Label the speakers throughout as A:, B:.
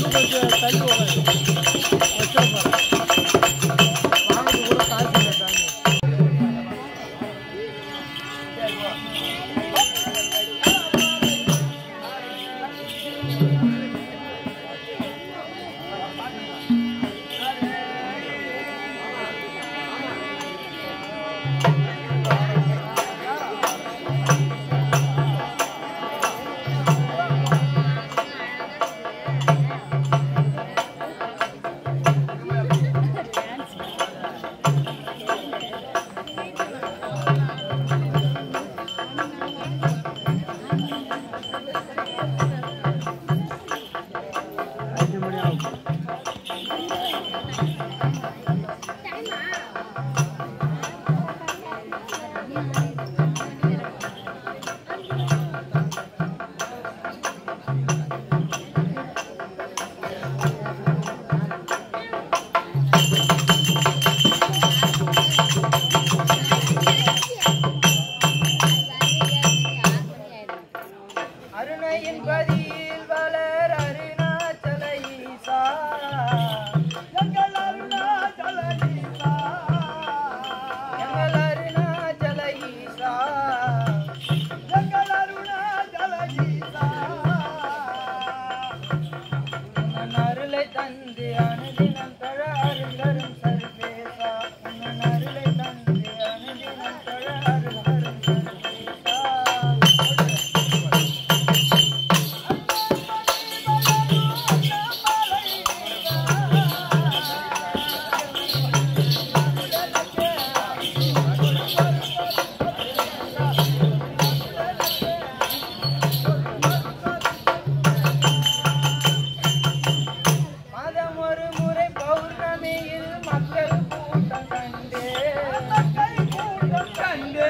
A: கொஞ்சம் தள்ளி உட்காரு. வச்சா பாரு. வாங்குறது கூட காசு இல்லை சாமி. அஞ்சு மணி ஆகும்
B: அருணையின் பதியில் வளர் அருணாச்சல ஈசா எங்கள் அருணாச்சல ஈசா எங்கள் அருணாச்சல ஈசா எங்கள் அருணாச்சல ஈசா உன் அருளை தந்து அனுதினம் தழ அருளரும் சர்வேசா உன் அருளை தந்து அனுதினம் தழ அருளரும் சர்வேசா மாதம் ஒரு முறை பௌர்ணமியில் மக்கள் கூட்டம் கண்டு மக்கள் கூட்டம் கண்டு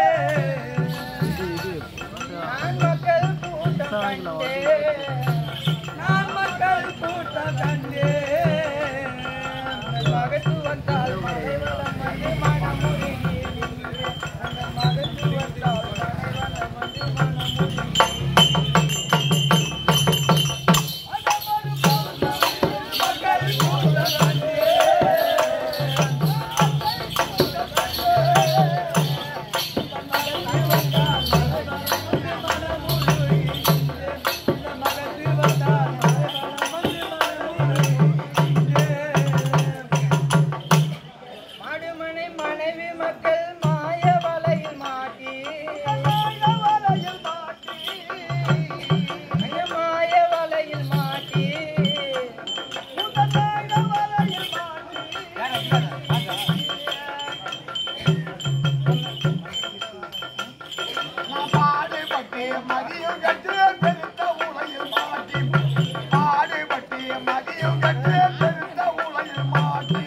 B: நான் மக்கள் கூட்டம் கண்டு நான் மக்கள் கூட்டம் கண்டு உங்கள் மகத்துவத்தால் மறைவலம் வந்து மனமுருகி நின்று. அந்த மகத்துவத்தால் மறைவலம் வந்து மனமுருகி மக்கள் கூட்டம் கண்டு மாடுமனை மனைவி மக்கள் மாய வலையில் மாட்டி மாய வலையில் மாட்டி மாய வலையில் மாட்டி வலையில்
C: பாடுபட்டு மதியம் கற்று பெருத்த உலையில் மாட்டி பாடுபட்டு மதியம் கற்று பெருத்த உலையில் மாட்டி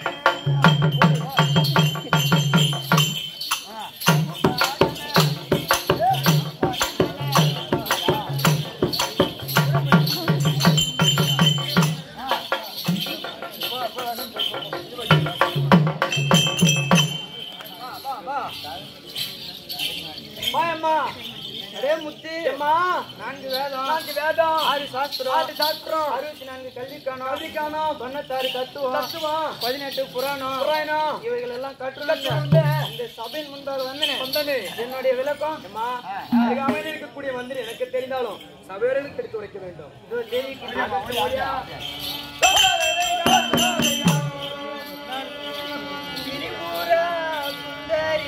B: அம்மா அடே முத்து அம்மா நான்கு வேதம் நான்கு வேதம் ஆறு சாஸ்திரம் ஆறு சாஸ்திரம் அறுபத்தி நான்கு கல்விக்கானம் கல்விக்கானம் தொண்ணூத்தாறு தத்துவம் தத்துவம் பதினெட்டு புராணம் புராணம் இவைகள் எல்லாம் கற்றுள்ள இந்த சபையின் முன்பாக வந்தனே வந்தனே என்னுடைய விளக்கம் அம்மா அருகாமையில் இருக்கக்கூடிய மந்திரி எனக்கு தெரிந்தாலும் சபையோர்களுக்கு எடுத்து உரைக்க வேண்டும் இதோ தெரிவிக்கிறேன் திரிபுர சுந்தரி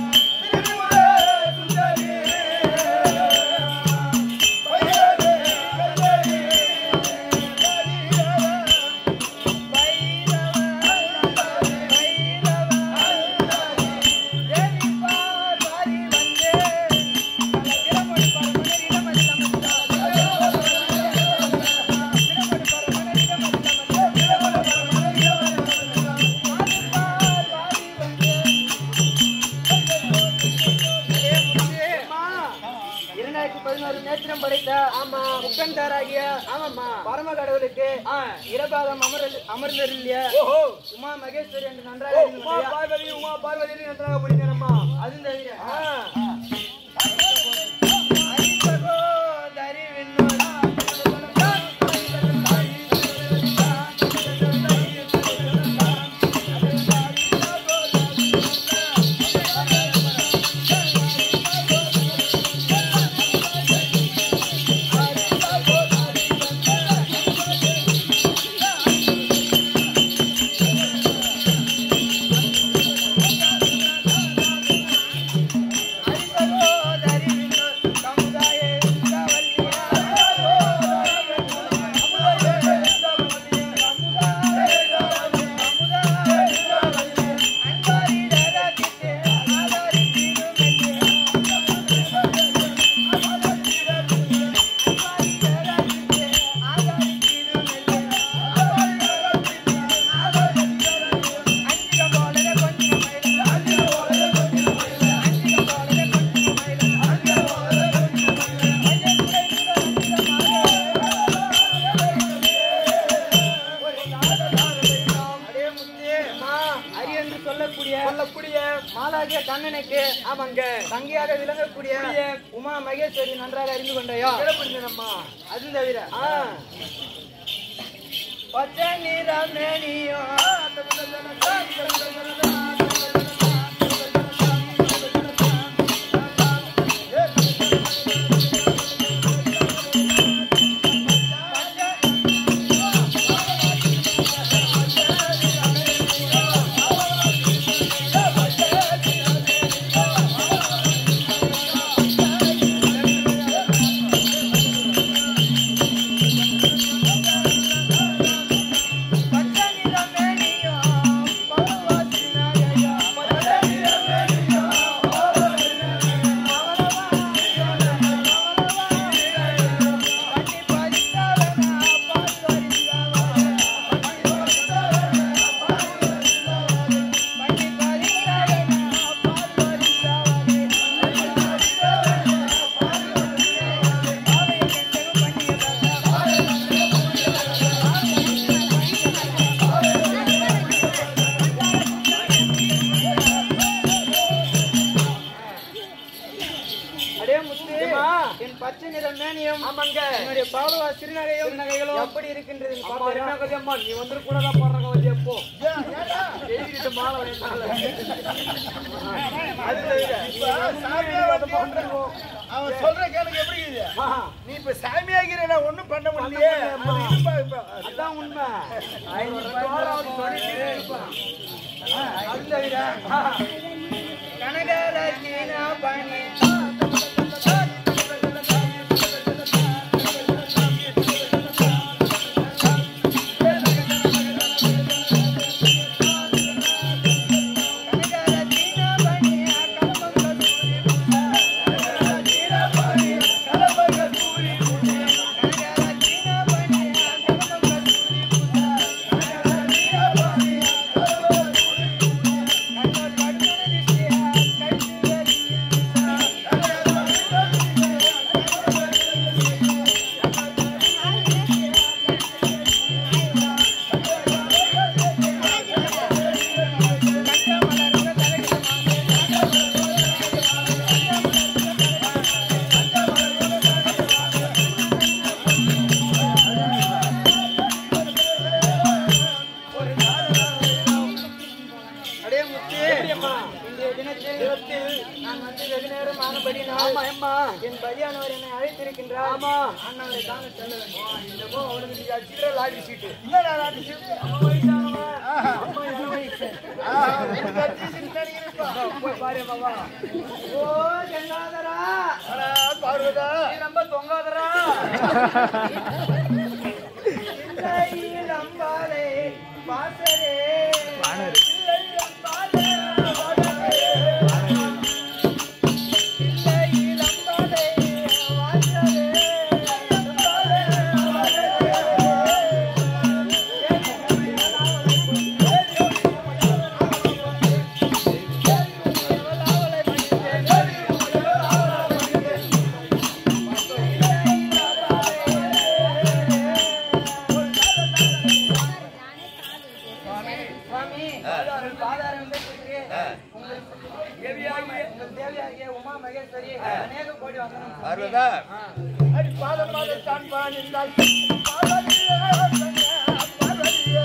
C: சுந்தரி
B: நிரந்தராகிய ஆமாம்மா பரம கடவுளுக்கு இடபாகம் அமர் அமர்ந்திருந்திய
C: ஓஹோ
B: உமா மகேஸ்வரி என்று
C: ஓ,
B: நன்றாக
C: உமா பார்வதி உமா பார்வதி நன்றாக புரிந்தேனம்மா
B: அது தவிர
C: ஆ.
B: சகோதரி விண்ணோர் சகோதரி விண்ணோர் சமுதாய அடே முத்தே, அம்மா, அரி என்று சொல்லக்கூடிய சொல்லக்கூடிய மாலாகிய கண்ணனுக்கு ஆமாங்க தங்கையாக விளங்கக்கூடிய உமா மகேஸ்வரி நன்றாக அறிந்து கொண்டையா
C: அம்மா
B: அது தவிர பச்சை நிறம் மேனியோ பச்சை நிறம் மேனியோ பருவத்தினாயா பச்சை நிறம் மேனியோ அடே முத்து என் பச்சை நிற மேனியும்
C: ஆமாங்க
B: என்னுடைய பாலுவா சிறுநகையும் நகைகளும் எப்படி இருக்கின்றது
C: அம்மா என்ன கதையம்மா நீ வந்து கூட தான் பாடுற கதை எப்போ எழுதிட்டு மாலை வேண்டாம் அது
A: அவன் சொல்ற கேளுங்க எப்படி இருக்குது நீ இப்ப சாமியாகிற நான் ஒண்ணும் பண்ண முடியலையே இருப்பா, இருப்பா.
C: அதான் உண்மை
B: கனகரத்தின பணி கனகரத்தின பணி அடே முத்து இன்றைய தினத்தில் நான் வந்து வெகு நேரம் ஆனபடினால்
C: ஆமா அம்மா
B: என் பலியானவர் என்னை அழைத்திருக்கின்றார்
C: ஆமா.
B: அண்ணாவரை காண செல்ல வேண்டும்
C: என்னமோ அவனுக்கு நீ அடிச்சுக்கிற லாட்டரி சீட்டு
A: என்னடா நாட்டு சீட்டு? ஆஹா. ஆஹா, உனக்கு அடிச்சு சீட்டு நினைக்கிறேன்ப்பா.
C: போய் பாரு மாமா
B: ஓ ஜெல்லாதரா
A: ஆனா, பார்வதா
C: நீ ரொம்ப தொங்காதரா
B: இல்லை அம்பாலே பாசரே
C: ஆ
A: பார்வதா
C: அடி பாதம் பாதம் தான் பாடிந்தால் பார்வதியே பார்வதியே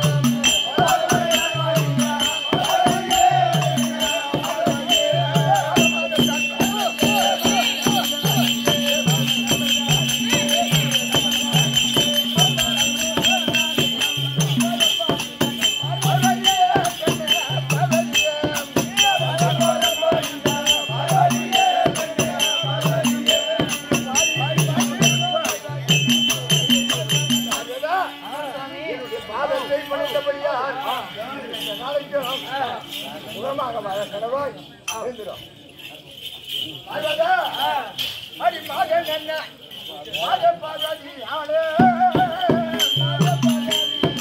C: பாதத்தை பணித்தபடியா இந்த நாளைக்கும் சுகமாக வாழ கடவாய் எழுந்திரும் பார்வதா அடி பாதம் என்ன பாத பார்வதி ஆளே பாத பார்வதி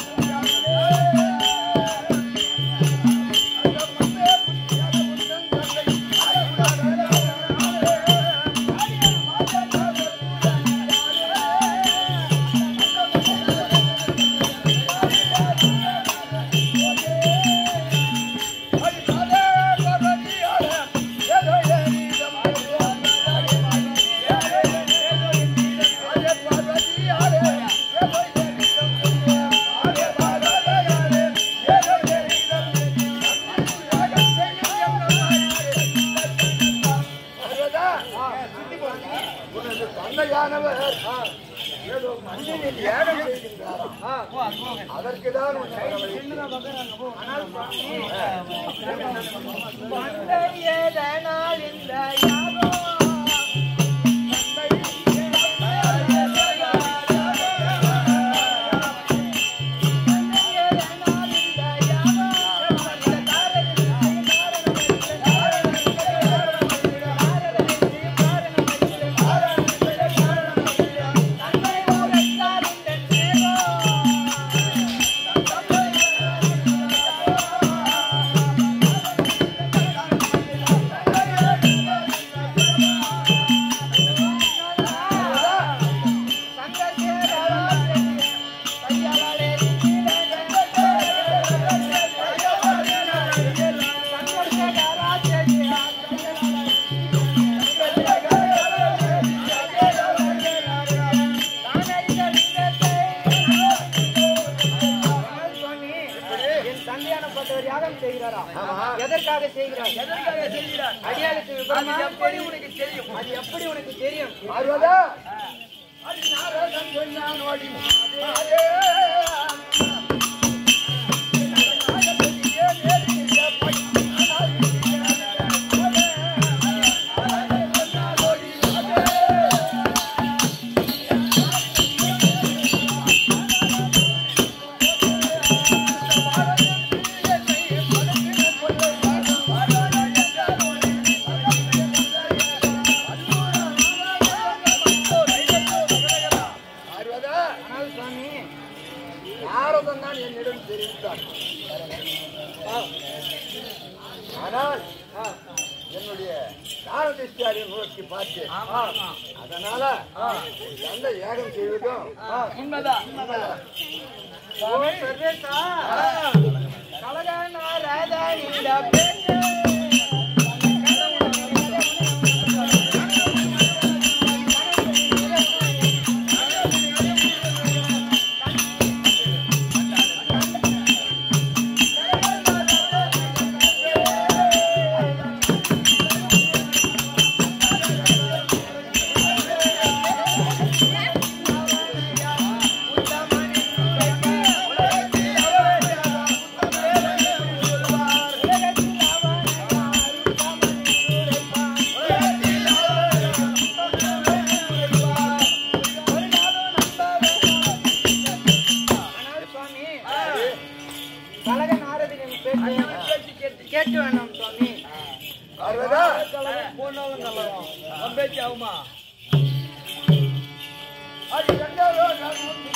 C: உனது தந்தையானவர் ஏதோ மனிதனில் ஏகம் செய்கின்றாராம் அதற்குதான் உன்
B: என் தந்தையானப்பட்டவர் யாகம் செய்கிறாரா எதற்காக செய்கிறார் எதற்காக செய்கிறார் அடியாளுக்கு விபரமா எப்படி உனக்கு தெரியும் அது எப்படி உனக்கு தெரியும்
C: பார்வதா அடி நாரதன் சொன்னான் ஓடி அதே பார்வதா
B: ஆனால் சுவாமி
C: நாரதன் தான் என்னிடம் தெரிவித்தார் ஆனால் என்னுடைய தாரதிஷ்டாரியை நோக்கி பார்த்தேன் அதனால என் தந்தை யாகம் செய்வதும்
B: உண்மைதான் சுவாமி சர்வேசா கலகான ராதா இந்த பெண்ணு ஆனால் சுவாமி கலக நாரதின் பேச்சு கேட்டு கேட்டு வேண்டாம் சுவாமி
C: பார்வதா அது கண்டதோ நான் முந்தி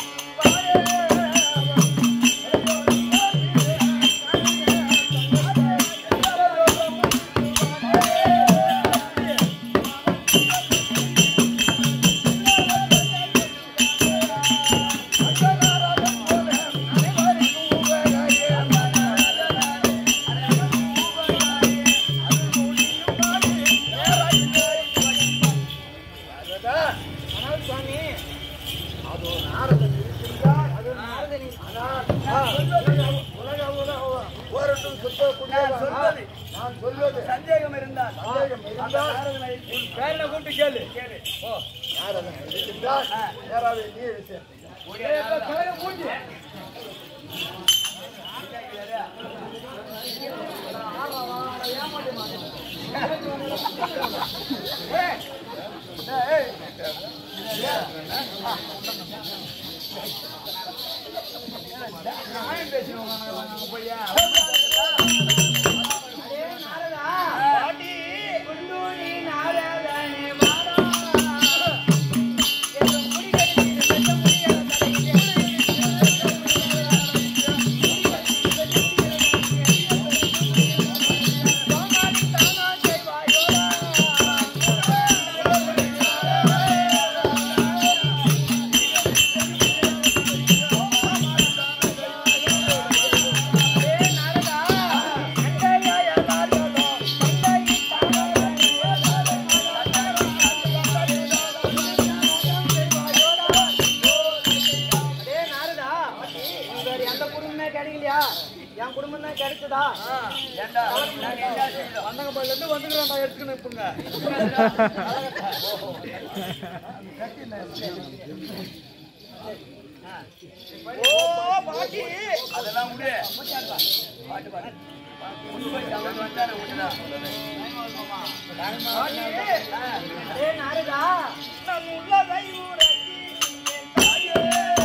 C: பார்வதா
A: உலக உலக ஓரட்டும் சுத்த சொல்வது நான் சொல்வது
B: சந்தேகம் இருந்தால்
A: சந்தேகம் இருந்தால்
B: உன் பேரனை கூப்பிட்டு கேளு கேளு ஓ
A: யார் அதை இருக்கின்றால் யாராவது நீ விஷயம்
B: மூஞ்சி
C: டேய் நாரதா, நீ வேற எந்த குடும்பமே கிடைக்கலையா? என் குடும்பம் தான் கிடைச்சதா
B: ஏண்டா நாங்க என்ன செய்யறோம்
A: அண்ணங்கப்பாடில இருந்து வந்துக்கிறோம் எடுத்துக்கணும் இப்பங்க
B: ஓ பாட்டி அதெல்லாம் விடு பாட்டு பாட்டு கொண்டு போய் அவன் வந்தானே விட்டுடா பாட்டி
C: டேய் நாரதா,
B: நம் உள்ளதை உரைத்தி என் தாயே.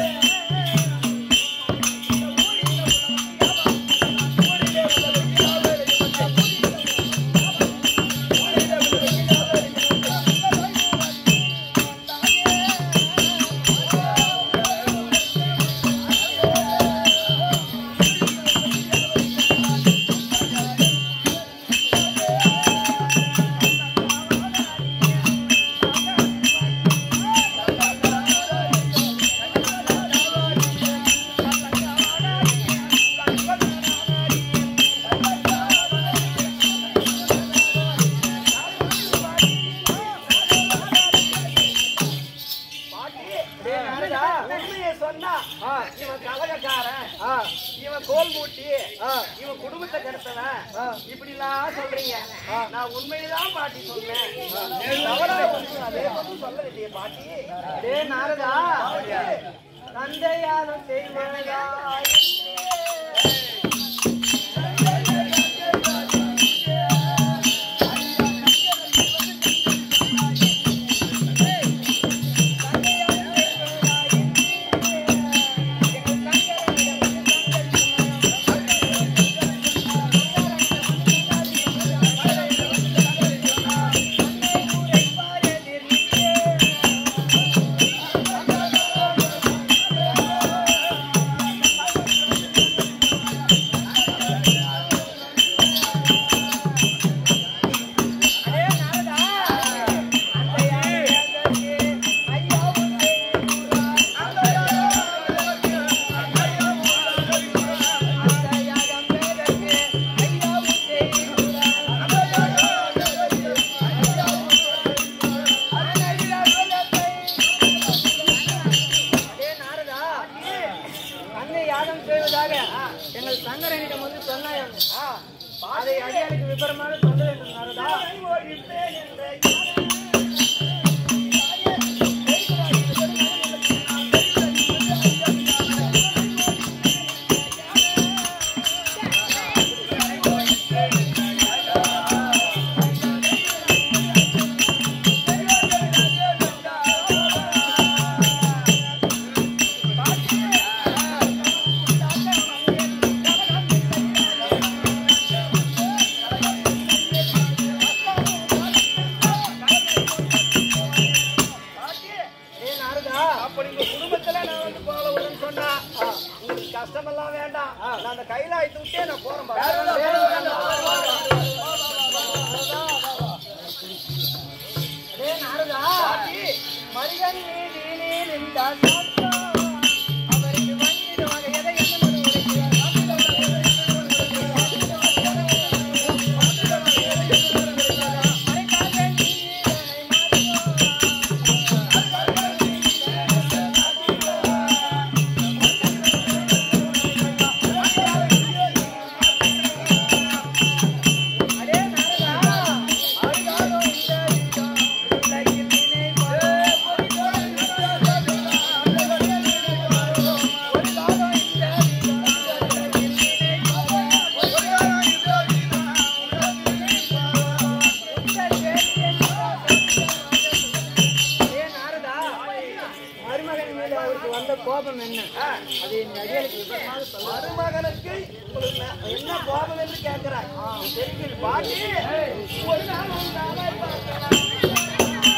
C: டேய் நாரதா,
B: உண்மையை சொன்னா
C: ஆ,
B: இவன் கலகக்காரன்
C: ஆ,
B: இவன் கோல் மூட்டி
C: ஆ,
B: இவன் குடும்பத்தை கெடுத்தவன்
C: ஆ.
B: இப்படி எல்லாம் சொல்றீங்க நான் உண்மையதான் பாட்டி சொன்னேன்
C: டேய்
B: தவறா
C: நாரதா,
B: ஒண்ணும் அதே ஒண்ணும் சொல்லலையே பாட்டி
C: டேய் நாரதா, தந்தையாலும் செய்வனதா டேய் நாரதா, அன்னை யாகம் செய்வதாக எங்கள் சங்கரனிடம் வந்து சொன்னாய் அதை அடியாருக்கு விபரமாக சொல்ல வேண்டும் நாரதா ஏய் நாரதா
B: அப்ப நீங்க குடும்பத்துல நான் வந்து போக விடுன்னு சொன்னா உங்களுக்கு கஷ்டமெல்லாம் வேண்டாம் நான் அந்த கைலாயத்தை விட்டே நான் போறேன் பாரு.
C: ஏய் நாரதா
B: பாட்டி,
C: மனிதன் மீதிலே நின்றால் சாத்தா, அவருக்கு வந்திடுவாங்க எதை என்ன
B: பாட்டி
C: அது என் அடியாளுக்கு விபரமாக சொல்ல
B: மருமகனுக்கு உங்களுக்கு ந- என்ன கோபம் என்று கேட்கிறார் தெரியுது பாட்டி ஒரு நாள் ஒரு நாளாய் பார்க்கலாம்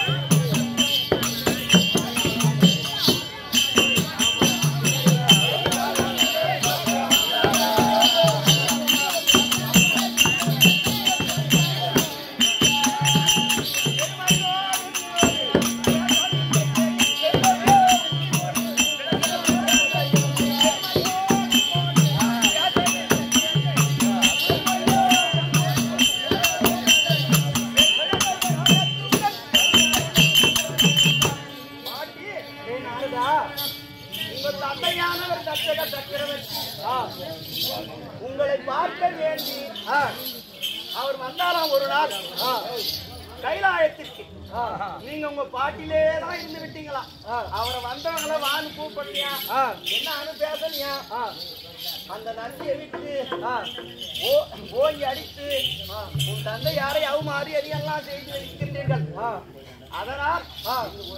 B: பாட்டி
C: ஏ நாரதா
B: உங்கள் தந்தையானவர் தச்சக சக்கரவர்த்தி ஆ. உங்களை பார்க்க வேண்டி ஆ, அவர் வந்தாராம் ஒரு நாள் ஆ, கைலாயத்திற்கு
C: ஆ,
B: நீங்க உங்க பாட்டிலே தான் இருந்து விட்டீங்களா அவரை வந்தவங்கள வான்னு கூப்பிடலையா
C: ஆ,
B: என்ன அனு பேசலையா
C: ஆ,
B: அந்த நன்றியை விட்டு
C: ஆ,
B: ஓ ஓங்கி அடித்து உன் தந்தை யாரை அவமாறி எதையெல்லாம் செய்து வைக்கின்றீர்கள்
C: ஆ.
B: அதனால்
C: ஆ.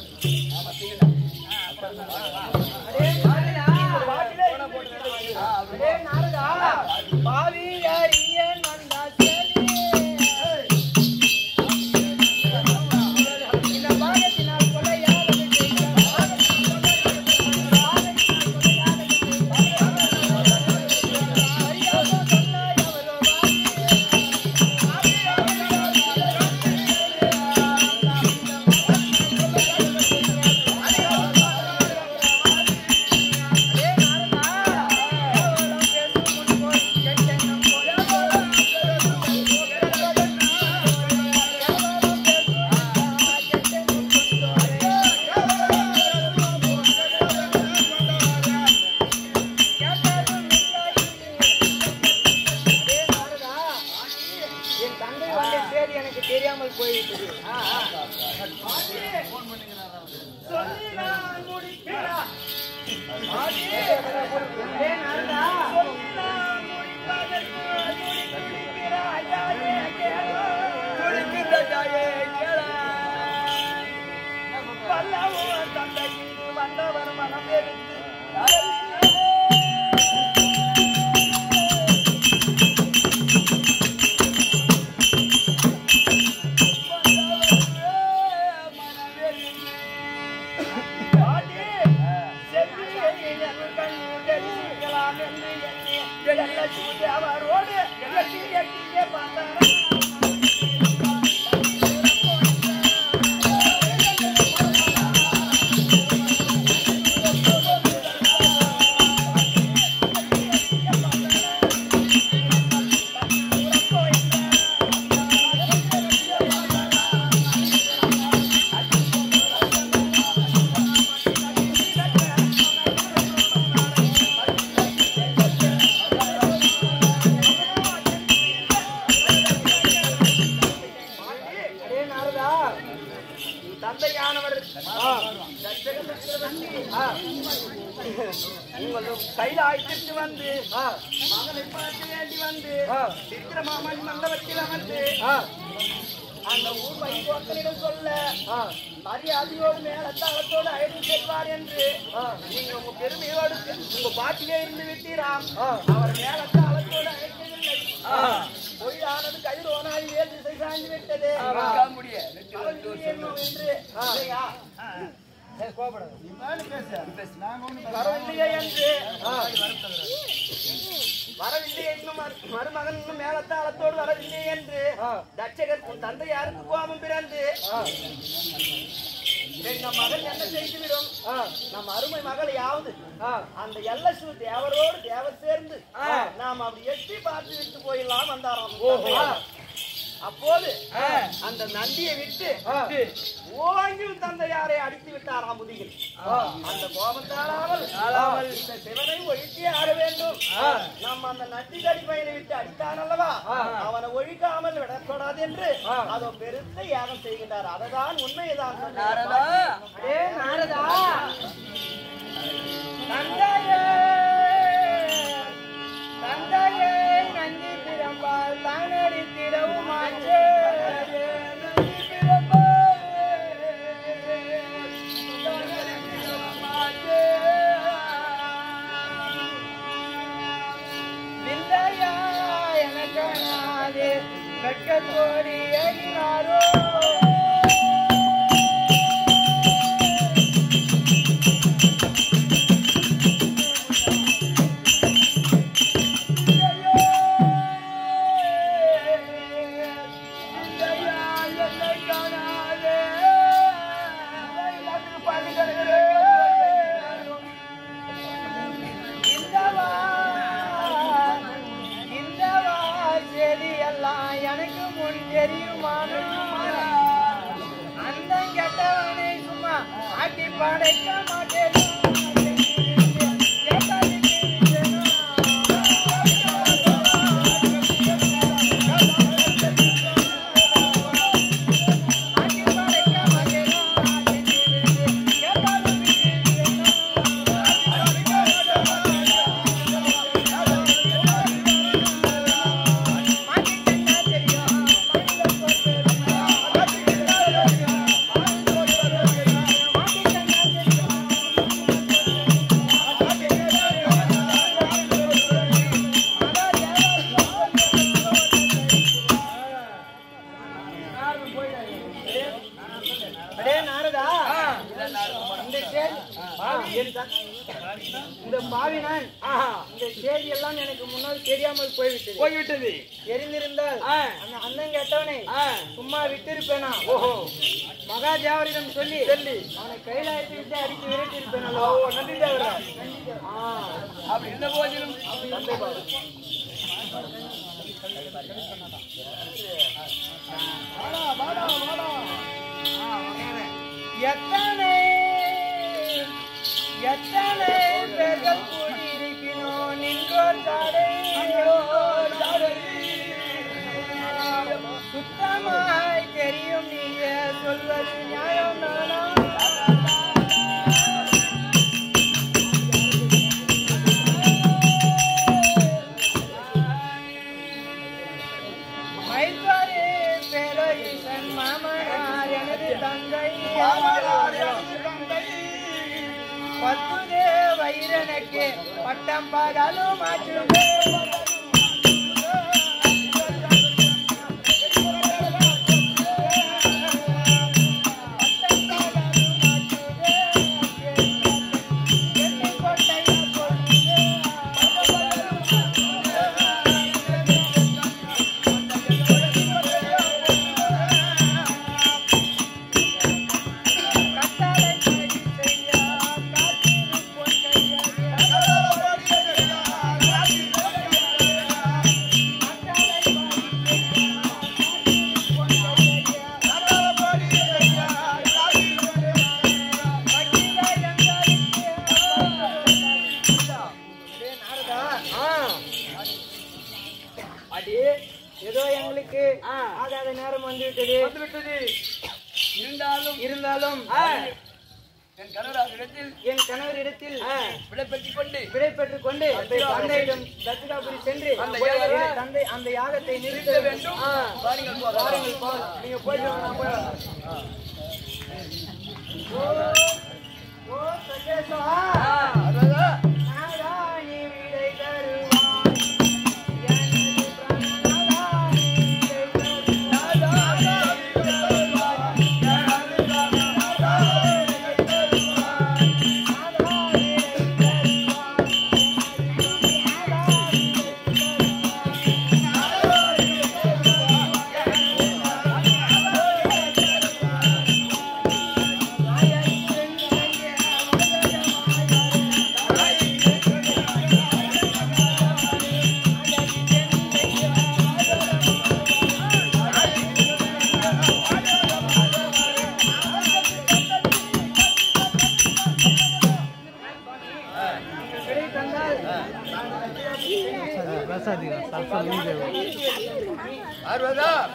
B: அடே நாரதா, பாட்டிலே இருந்து விட்டீர்கள்.
C: அடே நாரதா, பாவியறியேன் வந்தா செலி. இந்த பாகத்தினால் கொலையாவது செய்த அறியாத சொன்னாய் அவரோ அடே நாரதா, கேவலம் பேசும் முன் போய் கெட்டெண்ணம் அடே நாரதா, என் தங்கை வந்த செய்தி எனக்கு தெரியாமல் போயிட்டது
B: சொல்லி நான் முடிக்கிறேன்.
C: அடே நாரதா,
B: சொல்லி நான் முடிப்பதற்கு துடி துடிக்கிறாய் தாயே கேளு. துடிக்கின்ற தாயே கேளு. வல்லவோ தந்தைக்கு வந்தவர் மனம் எடுத்து பாட்டி, செவ்வியை என் கண்ணீர் தரிசிக்கலாம் என்று எண்ணி, எல்லை அவரோடு எட்டி எட்டியே பார்த்தாராம்.
C: அடே நாரதா,
B: உன் தந்தையானவர் ஆ, தட்சக சக்கரவர்த்தி, ஆ, உங்கள் கைலாயத்திற்கு வந்து
C: ஆ,
B: மகனை பார்க்க வேண்டி வந்து
C: ஆ.
B: விக்கிரமாமன் மண்டபத்தில் அமர்ந்து
C: ஆ,
B: அந்த ஊர் வைகோக்களிடம் சொல்ல
C: ஆ,
B: மரியாதையோடு மேலத்தாளத்தோடு அழைத்து செல்வார் என்று
C: ஆ.
B: நீங்க உங்க பெருமையோடு உங்க பாட்டிலே இருந்து விட்டீராம்
C: ஆ.
B: அவர் மேலத்தாளத்தோடு அழைக்கவில்லை பொய்யானது கதிரோனாய் வேல் திசை சாய்ந்து விட்டது அவன் என்னும் என்று இல்லையா? வரவில்லையே என்று வரவில்லை என்னும் மரு- மருமகன் இன்னும் மேலத்தாளத்தோடு வரவில்லை என்று
C: ஆ.
B: தட்சகர் உன் தந்தை யாருக்கு கோபம் பிறந்து
C: ஆ,
B: எங்க மகன் என்ன செய்துவிடும்
C: ஆ,
B: நம் அருமை மகளையாவது
C: ஆ.
B: அந்த எல்லசு தேவரோடு தேவர் சேர்ந்து
C: ஆ.
B: நாம் அப்படி எட்டி பார்த்து விட்டு போயிடலாம் வந்தாராம்
C: ஓஹோ.
B: ஆ. அப்போது
C: ஆ.
B: அந்த நந்தியை விட்டு
C: ஆ.
B: ஓங்கி தந்தையாரை அடித்து விட்டாராம் முதுகில்
C: ஆ.
B: அந்த கோபத்தாலாமல்
C: ஆளாமல்
B: இந்த சிவனை ஒழித்தே ஆட வேண்டும்
C: ஆ.
B: நம்ம அந்த நட்டி கடி பையனை விட்டு அடித்தான் அல்லவா
C: ஆ.
B: அவனை ஒழிக்காமல் விடக்கூடாது என்று
C: ஆ.
B: அதோ பெருத்த யாகம் செய்கின்றார் அததான் உண்மையதான்
C: அடே நாரதா தந்தையே தந்தையே நந்தி பிறம்பால் தானடி திரவும் ஆச்சே நந்தி பிறம்பால் தானடி திரவும் ஆச்சே. வெட்கத்தோடி ஏறினாரோ எனக்கு முன் தெரியுமானா அந்த கெட்டவனை சும்மா ஆட்டி படைக்க மாட்டேன் அடே நாரதா இந்த சேதி என் த- இந்த பாவி நான் இந்த செய்தி எல்லாம் எனக்கு முன்னால் தெரியாமல் போய்விட்டது
B: போய்விட்டது
C: தெரிந்திருந்தால்
B: ஆ.
C: அந்த அண்ணன் கேட்டவனை
B: ஆ.
C: சும்மா விட்டிருப்பேனா
B: ஓஹோ
C: மகாதேவரிடம் சொல்லி
B: சொல்லி
C: அவனை கைலாயத்தை விட்டு அடித்து விரட்டி இருப்பேன்
B: ஓ நன்றி தேவரா
C: ஆ
B: அப்படி இருந்த போதிலும்
C: எத்தனை எத்தனை பேர்கள் கூடியிருப்பினோம் நின்றோர் தாடையோ சுத்தமாய் தெரியும் நீயே சொல்வது நியாயம் நானா மைத்வாரே பேரரசன் மாமனார் எனது தந்தை பத்துதே வைரனுக்கு பட்டம் பகலும் மாற்றுமே அடி ஏதோ எங்களுக்கு ஆகாத நேரம் வந்துவிட்டது
B: வந்துவிட்டது இருந்தாலும்
C: இருந்தாலும்
B: என் கணவராகிடத்தில்
C: என் கணவரிடத்தில்
B: விடை பெற்றுக் கொண்டு
C: விடை பெற்றுக் கொண்டு தந்தையிடம் தட்சிணாபுரி சென்று
B: அந்த யாகத்தை-
C: தந்தை அந்த யாகத்தை நிறுத்த வேண்டும் ஆ.
B: பாருங்கள் போதும்.
C: பாருங்கள் போல் நீங்க போயிட்டு வாங்க, நான் போய் வரேன். ஓ ஓ சந்தேஷா
B: அதாவது
C: நாதா நீ விடை தருவாய் எனது பிராணநாதா நீ விடை விடை தந்தால்
A: பேசாதீங்க சல்ஃபர் லீவ்
B: அறுபதா